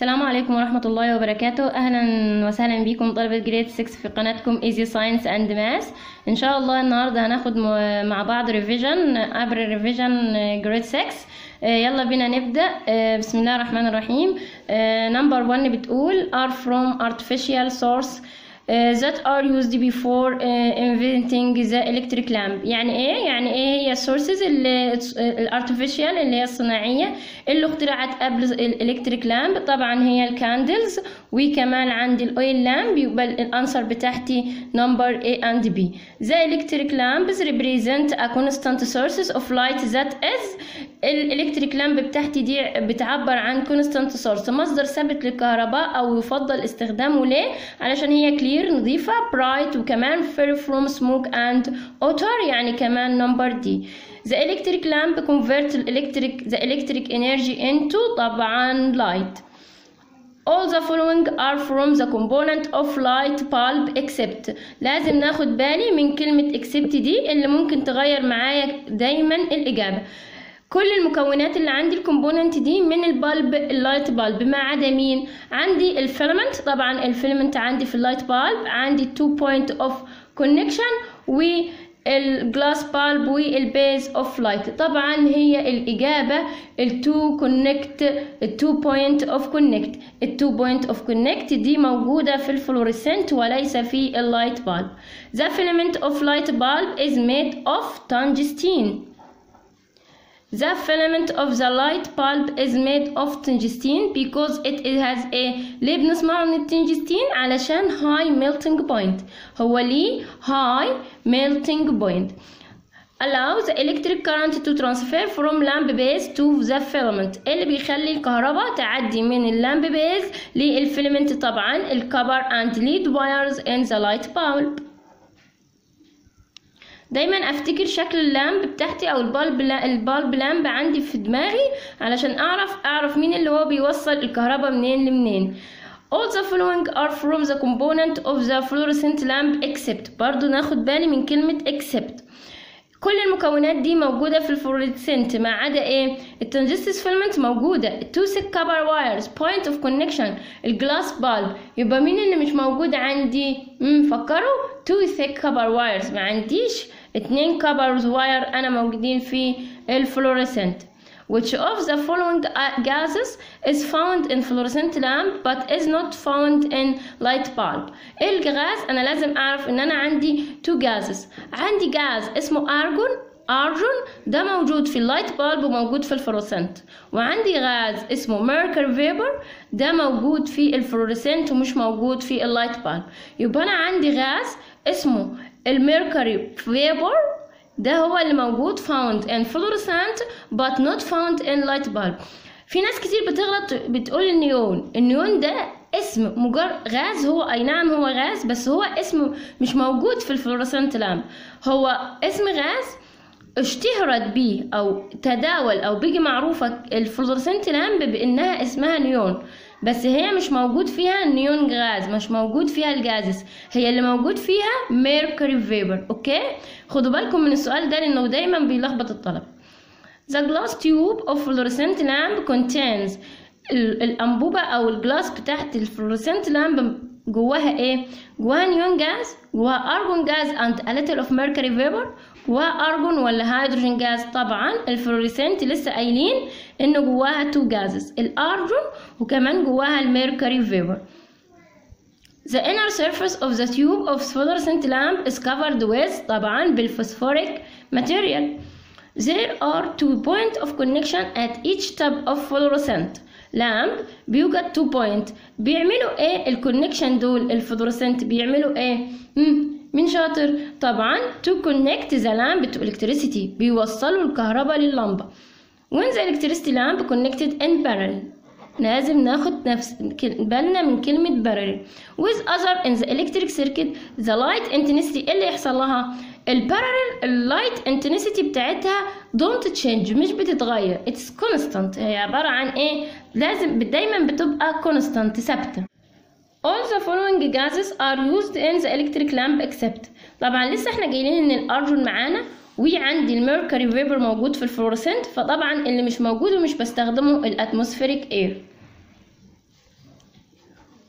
السلام عليكم ورحمة الله وبركاته أهلا وسهلا بكم طلبة جريد 6 في قناتكم Easy Science and Math إن شاء الله النهاردة هناخد م- مع بعض ريفيجن قبل الريفيجن جريد 6 آه، يلا بينا نبدأ آه، بسم الله الرحمن الرحيم نمبر 1 بتقول are from artificial source uh, that are used before uh, inventing the electric lamp يعني ايه يعني ايه هي السورسز الارتفيشال اللي هي الصناعيه اللي اخترعت قبل الالكتريك لامب طبعا هي الكاندلز وكمان عندي الاويل لامب يبقى الانسر بتاعتي نمبر A and B the electric lamps represent a constant sources of light that is الالكتريك لامب بتاعتي دي بتعبر عن constant source مصدر ثابت للكهرباء او يفضل استخدامه ليه علشان هي كلير نظيفة bright وكمان free from smoke and odor يعني كمان نمبر دي the electric lamp convert electric the electric energy into طبعا light All the following are from the component of light bulb except لازم ناخد بالي من كلمة except دي اللي ممكن تغير معايا دايما الإجابة كل المكونات اللي عندي الكومبوننت دي من البالب اللايت بالب ما عدا مين عندي الفيلمنت طبعا الفيلمنت عندي في اللايت بالب عندي تو بوينت اوف كونكشن والجلاس بالب والبيز اوف لايت طبعا هي الاجابه التو كونكت التو بوينت اوف كونكت التو بوينت اوف كونكت دي موجوده في الفلوريسنت وليس في اللايت بالب the filament of light bulb is made of tungsten The filament of the light bulb is made of tungsten because it has a ليه بنسمعه من التنجستين علشان high melting point هو ليه high melting point allows the electric current to transfer from lamp base to the filament اللي بيخلي الكهرباء تعدي من اللامب بيز للفيلمنت طبعا الكبر and lead wires in the light bulb دايما افتكر شكل اللامب بتاعتي او البالب البالب لامب عندي في دماغي علشان اعرف اعرف مين اللي هو بيوصل الكهرباء منين لمنين All the following are from the component of the fluorescent lamp except برضو ناخد بالي من كلمة except كل المكونات دي موجودة في الفلوريسنت ما عدا ايه التنجستس فيلمنت موجودة التو سيك كبر وايرز بوينت اوف كونكشن الجلاس بالب يبقى مين اللي مش موجود عندي امم فكروا تو ثيك كبر وايرز ما عنديش اتنين كبرز واير انا موجودين في الفلوريسنت which of the following gases is found in fluorescent lamp but is not found in light bulb ايه الغاز انا لازم اعرف ان انا عندي two gases عندي غاز اسمه ارجون ارجون ده موجود في اللايت بالب وموجود في الفلورسنت وعندي غاز اسمه ميركوري فيبر ده موجود في الفلورسنت ومش موجود في اللايت بالب يبقى انا عندي غاز اسمه الميركوري فيبر ده هو اللي موجود found in fluorescent but not found in light bulb في ناس كتير بتغلط بتقول النيون النيون ده اسم مجرد غاز هو اي نعم هو غاز بس هو اسمه مش موجود في الفلورسنت لامب هو اسم غاز اشتهرت بيه او تداول او بيجي معروفة الفلورسنت لامب بانها اسمها نيون بس هي مش موجود فيها النيون غاز مش موجود فيها الجازس هي اللي موجود فيها ميركوري فيبر اوكي خدوا بالكم من السؤال ده لانه دايما بيلخبط الطلب The glass tube of fluorescent lamp contains الأنبوبة أو الجلاس بتاعت الفلورسنت لامب جواها ايه؟ جواها نيون جاز جواها أرجون جاز and a little of mercury vapor جواها أرجون ولا هيدروجين جاز طبعا الفلورسنت لسه قايلين إن جواها تو جازز الأرجون وكمان جواها الميركوري vapor The inner surface of the tube of fluorescent lamp is covered with طبعا بالفوسفوريك material. There are two points of connection at each tub of fluorescent lamp بيوجد two point بيعملوا ايه الكونكشن دول الفلورسنت بيعملوا ايه مم. مين شاطر طبعا to connect the lamp to electricity بيوصلوا الكهرباء لللمبة when the electricity lamp connected in parallel لازم ناخد نفس بالنا من كلمة parallel with other in the electric circuit the light intensity اللي يحصل لها البارالل اللايت انتنسيتي بتاعتها don't change مش بتتغير it's constant هي عبارة عن ايه لازم دايما بتبقى constant ثابتة All the following gases are used in the electric lamp except طبعا لسه احنا جايين ان الارجون معانا وعندي الميركوري فيبر موجود في الفلورسنت فطبعا اللي مش موجود ومش بستخدمه الاتموسفيريك اير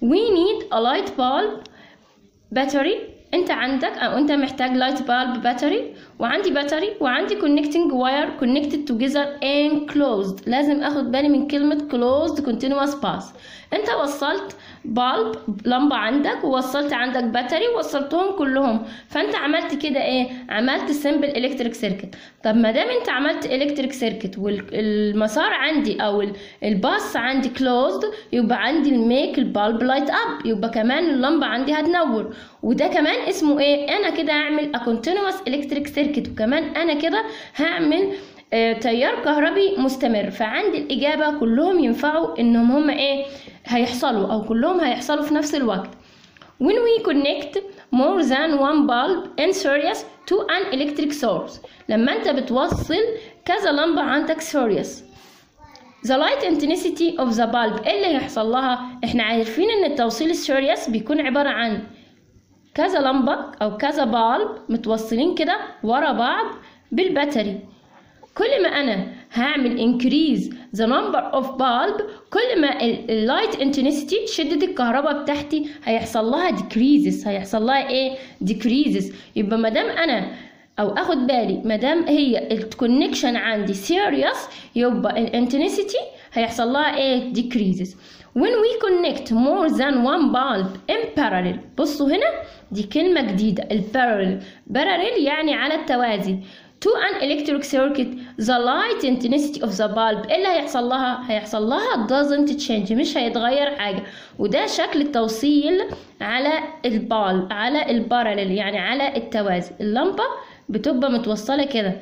we need a light bulb battery انت عندك او انت محتاج لايت بالب باتري وعندي باتري وعندي connecting wire connected together and closed لازم اخد بالي من كلمة closed continuous path انت وصلت بالب لمبة عندك ووصلت عندك باتري ووصلتهم كلهم فانت عملت كده ايه عملت سمبل الكتريك سيركت طب ما دام انت عملت الكتريك سيركت والمسار عندي او الباص عندي كلوزد يبقى عندي الميك البالب لايت اب يبقى كمان اللمبة عندي هتنور وده كمان اسمه ايه انا كده هعمل a continuous electric circuit وكمان انا كده هعمل آه تيار كهربي مستمر فعندي الإجابة كلهم ينفعوا إنهم هم إيه هيحصلوا أو كلهم هيحصلوا في نفس الوقت when we connect more than one bulb in series to an electric source لما أنت بتوصل كذا لمبة عندك series the light intensity of the bulb إيه اللي هيحصل لها إحنا عارفين إن التوصيل السيريس بيكون عبارة عن كذا لمبة أو كذا بالب متوصلين كده ورا بعض بالباتري كل ما انا هعمل increase the number of bulb كل ما اللايت intensity شدة الكهرباء بتاعتي هيحصل لها decreases هيحصل لها ايه decreases يبقى ما دام انا او اخد بالي ما دام هي الكونكشن عندي serious يبقى الانتنسيتي هيحصل لها ايه decreases when we connect more than one bulb in parallel بصوا هنا دي كلمة جديدة البارallel parallel يعني على التوازي to an electric circuit the light intensity of the bulb ايه اللي هيحصل لها هيحصل لها doesn't change مش هيتغير حاجة وده شكل التوصيل على البال على الباراليل يعني على التوازي اللمبة بتبقى متوصلة كده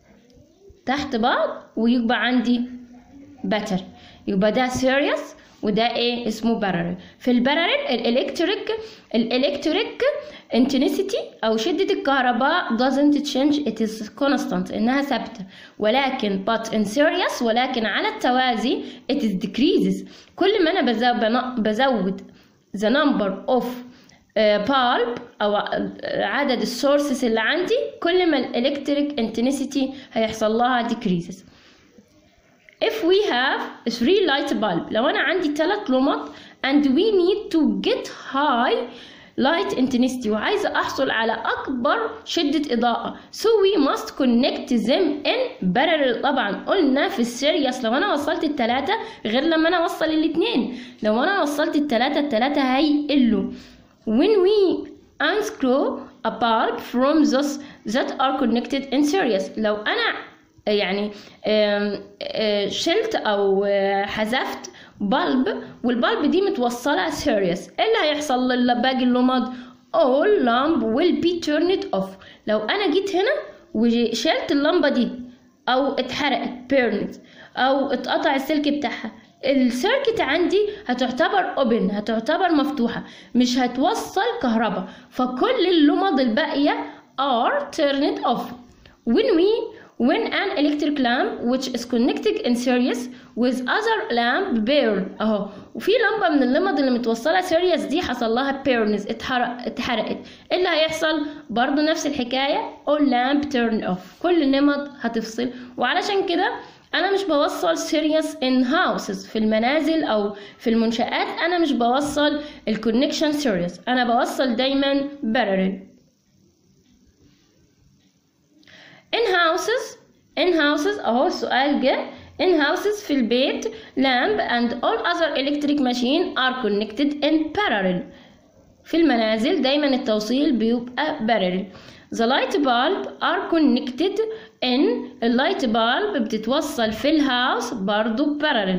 تحت بعض ويبقى عندي باتري يبقى ده سيريس وده ايه اسمه باراليل في الباراليل الالكتريك الالكتريك intensity او شدة الكهرباء doesn't change it is constant انها ثابتة ولكن but in series ولكن على التوازي it is decreases كل ما انا بزود, بزود the number of bulb او عدد السورسز اللي عندي كل ما الالكتريك intensity هيحصل لها decreases if we have three light bulb لو انا عندي ثلاث لمط and we need to get high light intensity وعايزة أحصل على أكبر شدة إضاءة so we must connect them in parallel طبعا قلنا في السيريس لو أنا وصلت التلاتة غير لما أنا أوصل الاتنين لو أنا وصلت التلاتة التلاتة هيقلوا when we unscrew a bulb from those that are connected in series لو أنا يعني شلت أو حذفت بلب والبلب دي متوصلة سيريس ايه اللي هيحصل لباقي اللمض all lamp will be turned off لو انا جيت هنا وشلت اللمبة دي او اتحرقت burned او اتقطع السلك بتاعها السيركت عندي هتعتبر اوبن هتعتبر مفتوحة مش هتوصل كهرباء فكل اللمض الباقية are turned off when we when an electric lamp which is connected in series with other lamp burn اهو وفي لمبه من اللمض اللي متوصله سيريس دي حصل لها بيرنز اتحرق اتحرقت ايه اللي هيحصل برضو نفس الحكايه all lamp turn off كل النمط هتفصل وعلشان كده انا مش بوصل سيريس ان هاوسز في المنازل او في المنشآت انا مش بوصل الكونكشن سيريس انا بوصل دايما parallel in houses in houses اهو السؤال جه in houses في البيت lamp and all other electric machine are connected in parallel في المنازل دايما التوصيل بيبقى parallel the light bulb are connected in اللايت bulb بتتوصل في الهاوس برضو parallel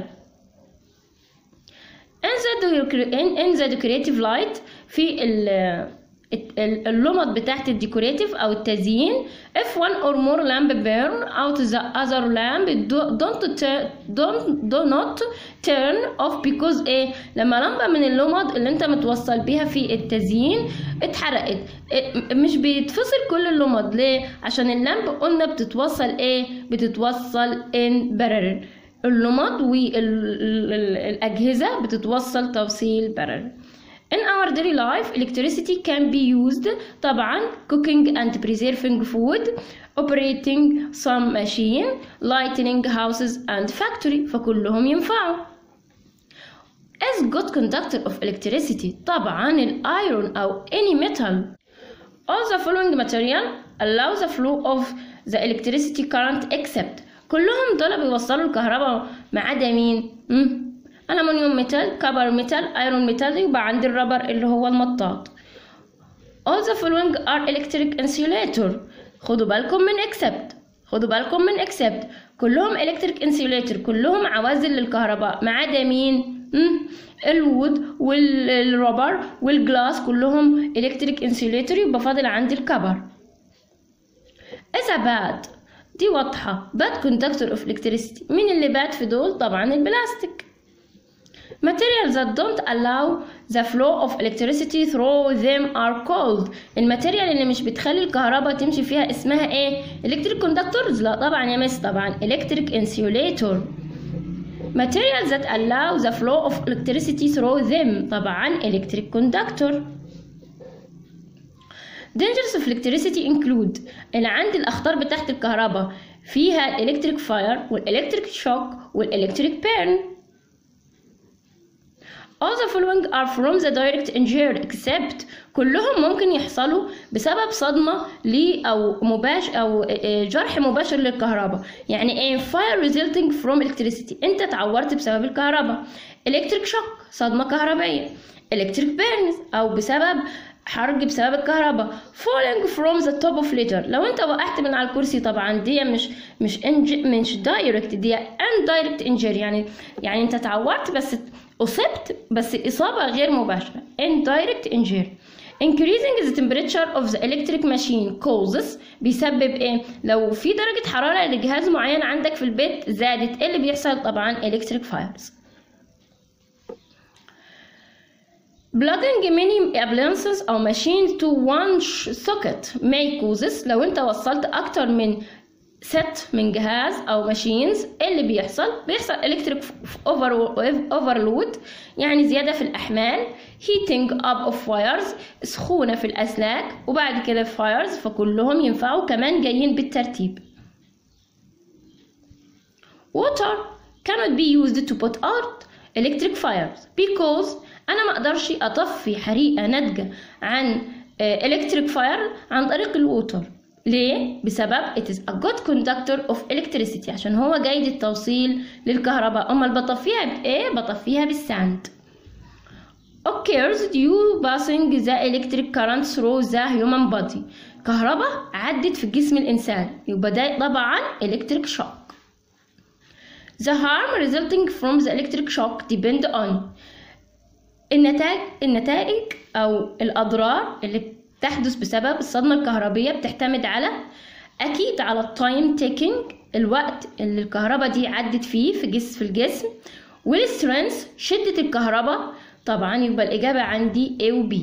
in the, in, in the decorative light في ال اللمط بتاعت الديكوريتيف او التزيين if one or more lamp burn out the other lamp don't don't do not turn off because ايه لما لمبة من اللمض اللي انت متوصل بيها في التزيين اتحرقت مش بيتفصل كل اللمض ليه عشان اللامب قلنا بتتوصل ايه بتتوصل in parallel اللمض والأجهزة بتتوصل توصيل parallel In our daily life, electricity can be used طبعا cooking and preserving food, operating some machine, lighting houses and factory فكلهم ينفعوا. is good conductor of electricity طبعا الايرون او any metal all the following material allow the flow of the electricity current except كلهم دول بيوصلوا الكهرباء ما عدا مين ألمنيوم ميتال كبر ميتال ايرون ميتال يبقى عندي الربر اللي هو المطاط all the following are electric insulator خدوا بالكم من except خدوا بالكم من except كلهم electric insulator كلهم عوازل للكهرباء ما عدا مين الوود والربر والجلاس كلهم electric insulator يبقى فاضل عندي الكبر إذا باد دي واضحة bad conductor of electricity مين اللي باد في دول طبعا البلاستيك materials that don't allow the flow of electricity through them are called الماتيريال اللي مش بتخلي الكهرباء تمشي فيها اسمها ايه electric conductors لا طبعا يا مس طبعا electric insulator materials that allow the flow of electricity through them طبعا electric conductor dangers of electricity include اللي عندي الأخطار بتاعت الكهرباء فيها electric fire والelectric shock والelectric burn all the following are from the direct injury except كلهم ممكن يحصلوا بسبب صدمة لي أو مباشر أو جرح مباشر للكهرباء يعني ايه fire resulting from electricity أنت اتعورت بسبب الكهرباء electric shock صدمة كهربائية electric burns أو بسبب حرج بسبب الكهرباء falling from the top of ladder لو انت وقعت من على الكرسي طبعا دي مش مش انج مش دايركت دي indirect injury يعني يعني انت اتعورت بس أصبت بس إصابة غير مباشرة indirect injury increasing the temperature of the electric machine causes بيسبب ايه لو في درجة حرارة لجهاز معين عندك في البيت زادت ايه اللي بيحصل طبعا electric fires Plugging many appliances أو machines to one socket may causes لو أنت وصلت أكتر من ست من جهاز او ماشينز اللي بيحصل بيحصل الكتريك اوفرلود يعني زياده في الاحمال heating up of wires سخونه في الاسلاك وبعد كده fires فكلهم ينفعوا كمان جايين بالترتيب water cannot be used to put out electric fires because انا ما اقدرش اطفي حريقه ناتجه عن electric fire عن طريق الووتر ليه؟ بسبب it is a good conductor of electricity عشان هو جيد التوصيل للكهرباء أمال بطفيها بإيه؟ بطفيها بالساند occurs due passing the electric current through the human body كهرباء عدت في جسم الإنسان يبقى ده طبعا electric shock the harm resulting from the electric shock depend on النتائج النتائج أو الأضرار اللي تحدث بسبب الصدمة الكهربية بتعتمد على أكيد على التايم تيكينج الوقت اللي الكهرباء دي عدت فيه في جسم في الجسم والسترينث شدة الكهرباء طبعا يبقى الإجابة عندي A و B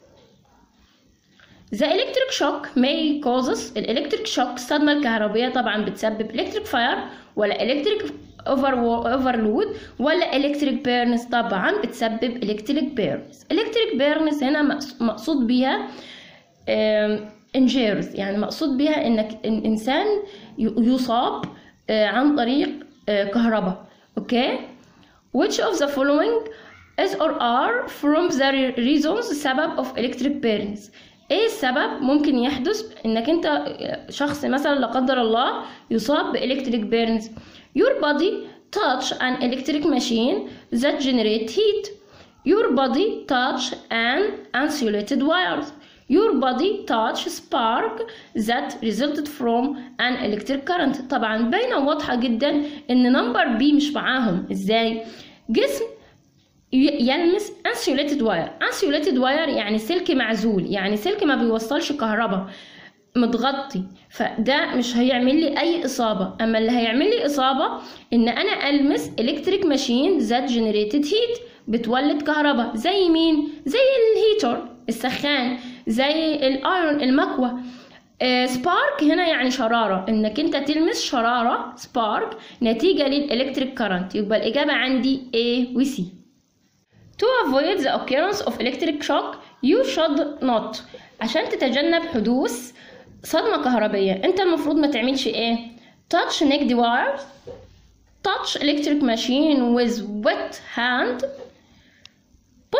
The electric shock may causes الإلكتريك شوك الصدمة الكهربية طبعا بتسبب electric fire ولا electric over overload ولا electric burns طبعا بتسبب electric burns electric burns هنا مقصود بيها injures يعني مقصود بيها انك الانسان يصاب عن طريق كهرباء اوكي which of the following is or are from the reasons سبب of electric burns ايه السبب ممكن يحدث انك انت شخص مثلا لا قدر الله يصاب بإلكتريك بيرنز your body touch an electric machine that generate heat your body touch an insulated wires your body touch spark that resulted from an electric current طبعا باينة واضحة جدا ان نمبر بي مش معاهم ازاي جسم يلمس insulated wire insulated wire يعني سلك معزول يعني سلك ما بيوصلش كهرباء متغطي فده مش هيعمل لي اي اصابه اما اللي هيعمل لي اصابه ان انا المس electric machine that generated heat بتولد كهرباء زي مين زي الهيتر السخان زي الايرون المكوى سبارك هنا يعني شرارة انك انت تلمس شرارة سبارك نتيجة للإلكتريك كارنت يبقى الإجابة عندي A و C To avoid the occurrence of electric shock you should not عشان تتجنب حدوث صدمة كهربية انت المفروض ما تعملش ايه touch neck wires touch electric machine with wet hand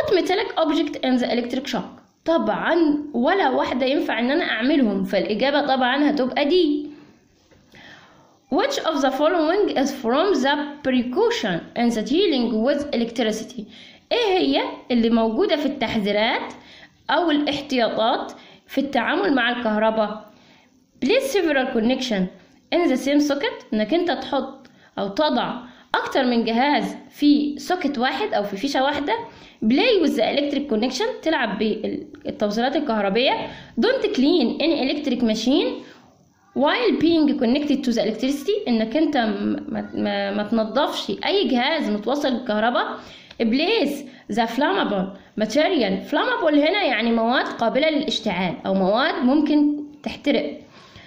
put metallic object in the electric shock طبعا ولا واحدة ينفع ان انا اعملهم فالاجابة طبعا هتبقى دي Which of the following is from the precaution in the dealing with electricity ايه هي اللي موجودة في التحذيرات او الاحتياطات في التعامل مع الكهرباء Place several connection in the same socket انك انت تحط او تضع اكتر من جهاز في سوكت واحد او في فيشه واحده play with the electric connection تلعب بالتوصيلات الكهربيه don't clean any electric machine while being connected to the electricity انك انت ما, ما, ما تنظفش اي جهاز متوصل بالكهرباء place the flammable material flammable هنا يعني مواد قابله للاشتعال او مواد ممكن تحترق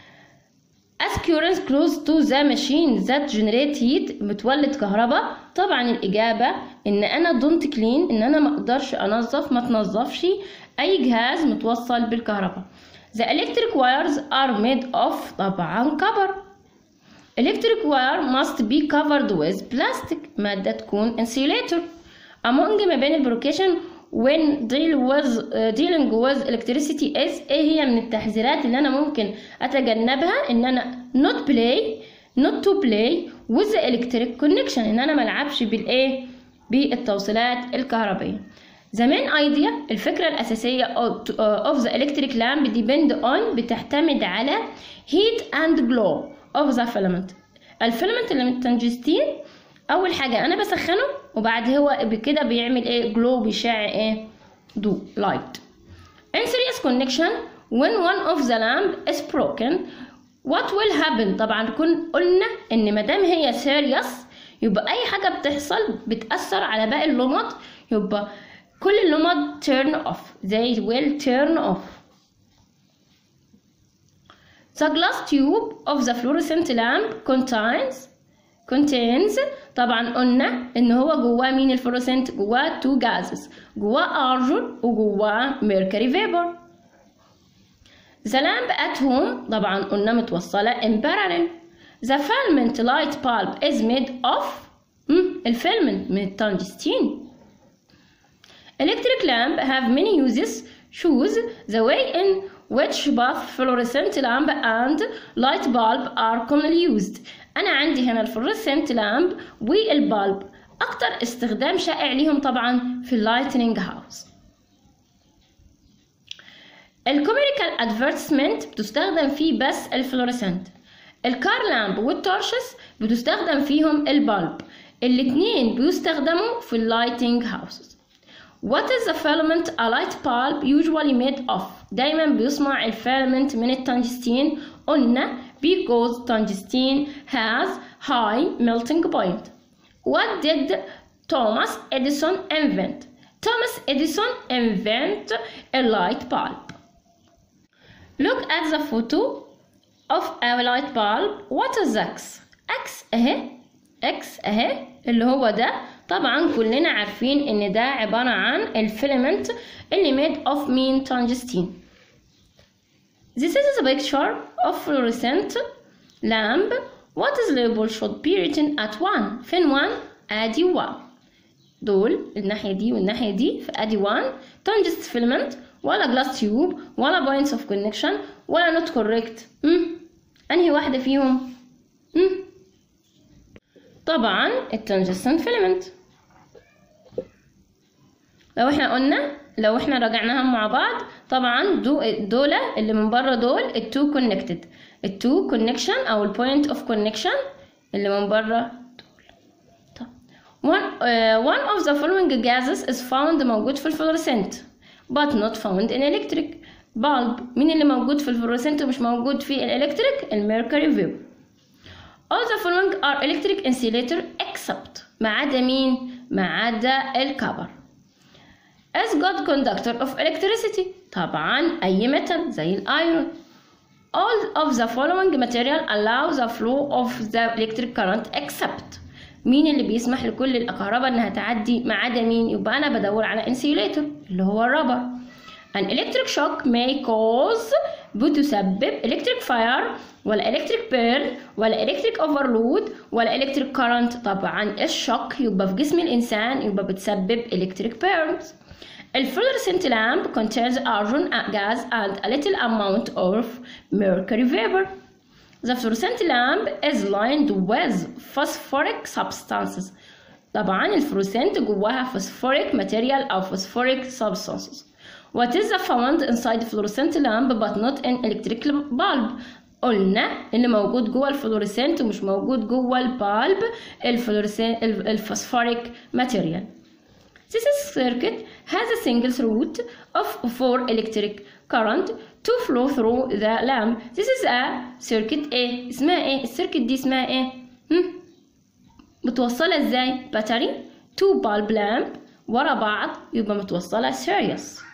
as currents close to the machine that generate heat بتولد كهرباء طبعا الإجابة إن أنا don't clean إن أنا ما أقدرش أنظف ما تنظفش أي جهاز متوصل بالكهرباء the electric wires are made of طبعا cover electric wire must be covered with plastic مادة تكون insulator among ما بين البروكيشن when deal with uh, dealing with electricity is ايه هي من التحذيرات اللي انا ممكن اتجنبها ان انا not play not to play with the electric connection ان انا ملعبش بالايه بالتوصيلات الكهربائيه The main idea الفكرة الأساسية of the electric lamp depend on بتعتمد على heat and glow of the filament الفيلمنت اللي من التنجستين اول حاجه انا بسخنه وبعد هو بكده بيعمل ايه جلو بيشع ايه ضوء لايت in serious connection when one of the lamp is broken what will happen طبعا كن قلنا ان مادام هي serious يبقى اي حاجه بتحصل بتاثر على باقي اللمض يبقى كل اللمض turn off they will turn off The glass tube of the fluorescent lamp contains contains طبعا قلنا ان هو جواه مين الفلوروسنت جواه two gases جواه argon وجواه mercury vapor the lamp at home طبعا قلنا متوصلة in parallel the filament light bulb is made of الفيلمنت من التنجستين electric lamp have many uses choose the way in which both fluorescent lamp and light bulb are commonly used انا عندي هنا الفلورسنت لامب والبالب اكتر استخدام شائع ليهم طبعا في اللايتنينج هاوس الكوميريكال ادفيرتسمنت بتستخدم فيه بس الفلورسنت الكار لامب والتورشز بتستخدم فيهم البالب الاتنين بيستخدموا في اللايتنج هاوسز What is the filament a light bulb usually made of؟ دايما بيصنع الفيلمنت من التنجستين قلنا because tungsten has high melting point. What did Thomas Edison invent? Thomas Edison invent a light bulb. Look at the photo of a light bulb. What is X? X اهي X اهي اللي هو ده طبعا كلنا عارفين ان ده عبارة عن الفيلمنت اللي made of mean tungsten. This is a picture of fluorescent lamp. What is label should be written at one. فين one؟ ادي one. دول الناحية دي والناحية دي في ادي one. tungst filament ولا glass tube ولا points of connection ولا not correct. مم. انهي واحدة فيهم؟ مم. طبعا التنجستن فيلمنت لو احنا قلنا لو احنا راجعناهم مع بعض طبعا دو دول اللي من بره دول التو كونكتد التو كونكشن او البوينت اوف كونكشن اللي من بره دول طب one, uh, one of the following gases is found موجود في الفلورسنت but not found in electric bulb مين اللي موجود في الفلورسنت ومش موجود في الالكتريك الميركوري فيب all the following are electric insulator except ما عدا مين ما عدا الكبر as good conductor of electricity طبعا أي metal زي الأيرون all of the following material allow the flow of the electric current except مين اللي بيسمح لكل الكهرباء انها تعدي ما عدا مين يبقى انا بدور على insulator اللي هو الرابر an electric shock may cause بتسبب electric fire ولا electric burn ولا electric overload ولا electric current طبعا الشوك يبقى في جسم الإنسان يبقى بتسبب electric burns الفلورسنت lamp contains argon gas and a little amount of mercury vapor The fluorescent lamp is lined with phosphoric substances طبعا الفلوسنت جواها phosphoric material أو phosphoric substances What is the found inside fluorescent lamp but not in electric bulb قلنا اللي موجود جوه الفلوريسنت ومش موجود جوه البالب الفلوريسنت الفوسفوريك ماتيريال This circuit has a single route of four electric current to flow through the lamp. This is a circuit A. اسمها ايه؟ السيركت دي اسمها ايه؟ هم؟ متوصلة ازاي؟ باتري تو bulb lamp ورا بعض يبقى متوصلة series.